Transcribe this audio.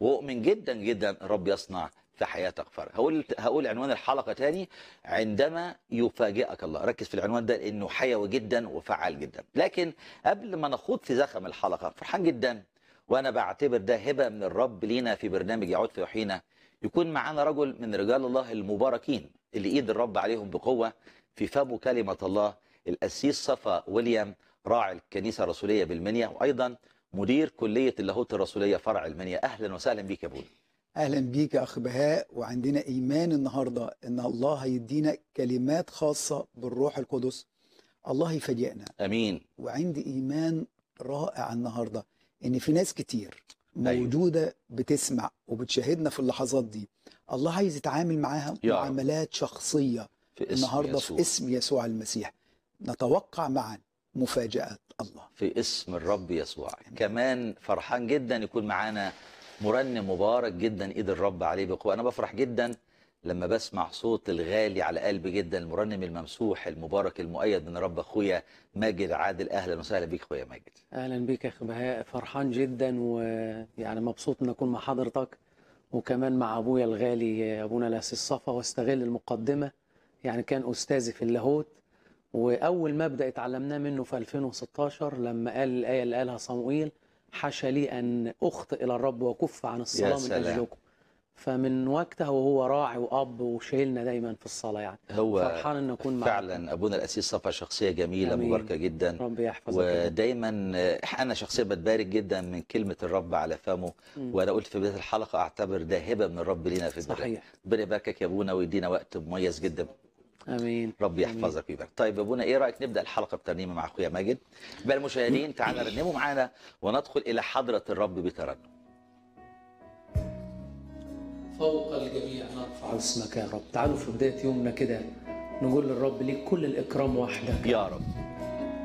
واؤمن جدا جدا الرب يصنع في حياتك فرق هقول هقول عنوان الحلقه تاني عندما يفاجئك الله ركز في العنوان ده لانه حيوي جدا وفعال جدا لكن قبل ما نخوض في زخم الحلقه فرحان جدا وانا بعتبر ده هبه من الرب لينا في برنامج يعود في يوحينا يكون معانا رجل من رجال الله المباركين اللي ايد الرب عليهم بقوه في فمه كلمه الله القسيس صفا ويليام راعي الكنيسه الرسوليه بالمنيا وايضا مدير كليه اللاهوت الرسوليه فرع المنيا اهلا وسهلا بيك يا ابونا اهلا بيك يا اخ بهاء وعندنا ايمان النهارده ان الله هيدينا كلمات خاصه بالروح القدس الله يفاجئنا امين وعندي ايمان رائع النهارده ان في ناس كتير أيوة. موجوده بتسمع وبتشاهدنا في اللحظات دي الله عايز يتعامل معاها يا رب. معاملات شخصيه في اسم النهارده يسوع. في اسم يسوع المسيح نتوقع معا مفاجاه الله في اسم الرب يسوع كمان فرحان جدا يكون معانا مرنم مبارك جدا ايد الرب عليه بقوه انا بفرح جدا لما بسمع صوت الغالي على قلبي جدا المرنم الممسوح المبارك المؤيد من رب اخويا ماجد عادل اهلا وسهلا بيك اخويا ماجد اهلا بيك يا اخي بهاء فرحان جدا ويعني مبسوط ان اكون مع حضرتك وكمان مع ابويا الغالي ابونا الاسيس صفا واستغل المقدمه يعني كان استاذي في اللاهوت واول مبدا اتعلمناه منه في 2016 لما قال الايه اللي قالها صموئيل حاشا لي ان اخطئ الى الرب وكف عن الصلاه من سلام. اجلكم فمن وقتها وهو راعي واب وشايلنا دايما في الصلاه يعني هو فرحان ان اكون معاك فعلا ابونا الاسيس صفا شخصيه جميله أمين. مباركه جدا ربي يحفظك يا رب. ودايما آه، انا شخصيا بتبارك جدا من كلمه الرب على فمه مم. وانا قلت في بدايه الحلقه اعتبر ده هبه من الرب لينا في البلد صحيح ربنا يباركك يا ابونا ويدينا وقت مميز جدا امين رب آمين. يحفظك ويبارك طيب يا ابونا ايه رايك نبدا الحلقه بترنيمه مع اخويا ماجد بقى المشاهدين تعالى رنموا معانا وندخل الى حضره الرب بترنم فوق الجميع نرفع اسمك يا رب تعالوا في بداية يومنا كده نقول للرب ليك كل الإكرام وحدك يا رب